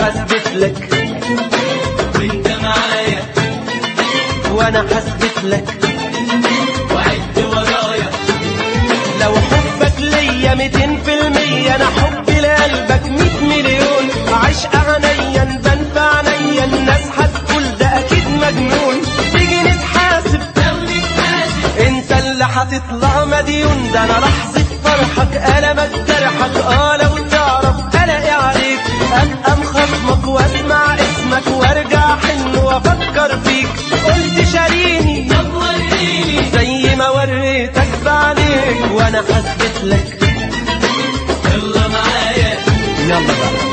هثبت لك وانت معايا وانا هثبت لك وعد ورايا لو حبك ليا ميتين في المية انا حبي لقلبك ميت مليون عشق عينيا نبان في عينيا الناس هتقول ده اكيد مجنون تيجي نتحاسب لو نتحاسب انت اللي هتطلع مديون ده انا لحظة فرحك ألمك جرحك اه لو تعرف الاقي عليك ابقى مخصمك واسمع اسمك وارجع حن وافكر فيك قلت شاريني طب وريني زي ما وريتك بعديك وانا هثبت لك يلا معايا يلا بقى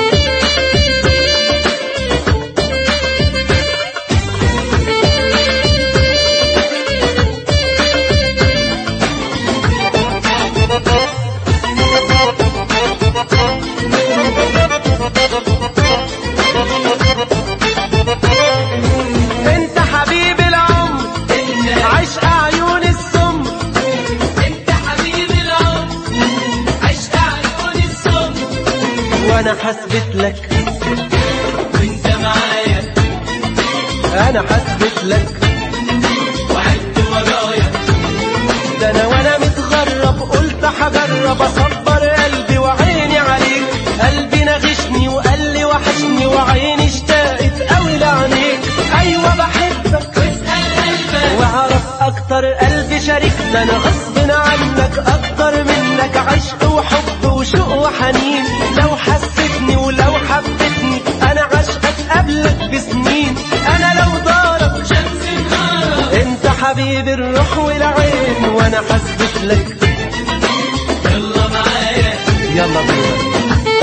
انت حبيب العمر انت عشق عيون السم انت حبيب العمر عشق عيون السم وانا هثبت لك وانت معايا انا هثبت لك وعد ورايا ده انا وانا متغرب قلت هجرب اصبر قلبي وعيني عليك قلبي نغشني وقال لي وحشني وعيني اشتاقت قوي لعينيك ايوه بحبك واسأل قلبك واعرف اكتر قلبي شريك ده انا غصب عنك اكتر منك عشق وحب وشوق وحنين لو حسيتني ولو حبيتني انا عشقك قبلك بسنين انا لو دارك شمس نهارك انت حبيب الروح والعين وانا حسبت لك يلا معايا يلا بينا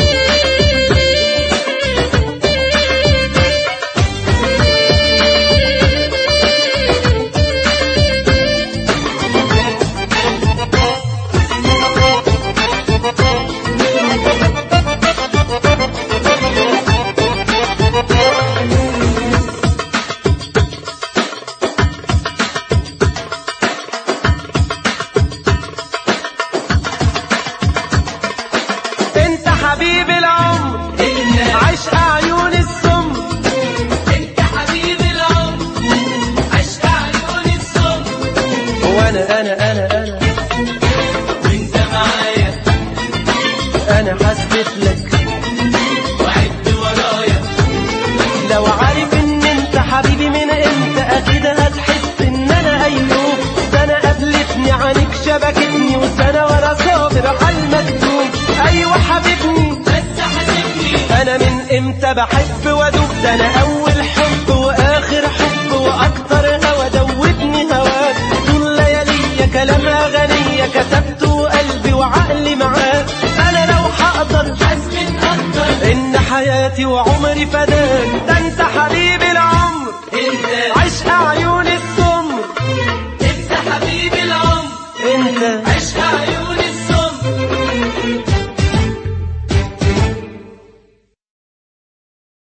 انت حبيب العمر انت عشق عيون السم انت حبيب العمر عشق عيون السم وانا انا انا انا وانت معايا انا حسبت لك وعد ورايا لو عارف ان انت حبيبي من انت اكيد هتحس ان انا ايوب سنة قابلتني عنك شبكتني وسنة ورا صابر على المكتوب ايوه حبيبني بس حاسبني انا من امتى بحب وادوب ده انا اول حب واخر حب واكتر هوى دوبني هواك طول ليالي كلام اغنية كتبته قلبي وعقلي معاك انا لو هقدر حزم اكتر ان حياتي وعمري فداك ده انت حبيب العمر انت عشق عيون